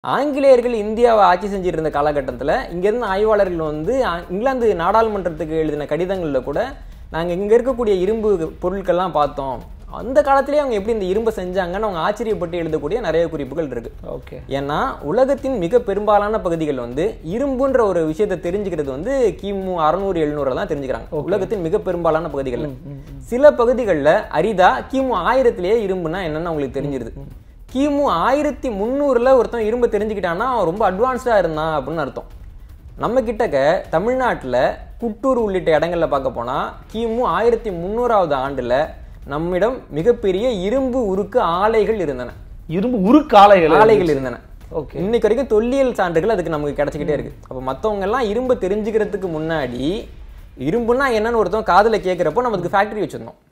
ஆங்கிலேயர்கள் இந்தியாவை ஆட்சி செஞ்சுட்டு இருந்த காலகட்டத்தில் இங்கேருந்து ஆய்வாளர்கள் வந்து ஆ- இங்கிலாந்து நாடாளுமன்றத்துக்கு எழுதின கடிதங்களில் கூட நாங்கள் இங்கே இருக்கக்கூடிய இரும்பு பொருட்கள்லாம் பார்த்தோம் அந்த காலத்திலேயே அவங்க எப்படி இந்த இரும்பை செஞ்சாங்கன்னு அவங்க ஆச்சரியப்பட்டு எழுதக்கூடிய நிறைய குறிப்புகள் இருக்கு ஓகே ஏன்னா உலகத்தின் மிக பெரும்பாலான பகுதிகள் வந்து இரும்புன்ற ஒரு விஷயத்தை தெரிஞ்சுக்கிறது வந்து கிமு அறுநூறு எழுநூறுல தான் தெரிஞ்சுக்கிறாங்க உலகத்தின் மிக பெரும்பாலான பகுதிகள்ல சில பகுதிகளில் அரிதா கிமு ஆயிரத்திலேயே இரும்புனா என்னன்னு அவங்களுக்கு தெரிஞ்சிருது கிமு ஆயிரத்தி முந்நூறுல ஒருத்தன் இரும்பு தெரிஞ்சுக்கிட்டான்னா அவன் ரொம்ப அட்வான்ஸ்டா இருந்தான் அப்படின்னு அர்த்தம் நம்ம கிட்டக்க தமிழ்நாட்டுல குட்டூர் உள்ளிட்ட இடங்கள்ல பார்க்க போனா கிமு ஆயிரத்தி முந்நூறாவது ஆண்டுல நம்மிடம் மிகப்பெரிய இரும்பு உருக்கு ஆலைகள் இருந்தன இரும்பு உருக்கு ஆலைகள் ஆலைகள் இருந்தன ஓகே இன்னைக்கு வரைக்கும் தொல்லியல் சான்றுகள் அதுக்கு நமக்கு கிடைச்சிக்கிட்டே இருக்கு அப்ப மத்தவங்க எல்லாம் இரும்பு தெரிஞ்சுக்கிறதுக்கு முன்னாடி இரும்புனா என்னன்னு ஒருத்தன் காதுல கேட்கிறப்போ நமக்கு ஃபேக்டரி வச்சிருந்தோம்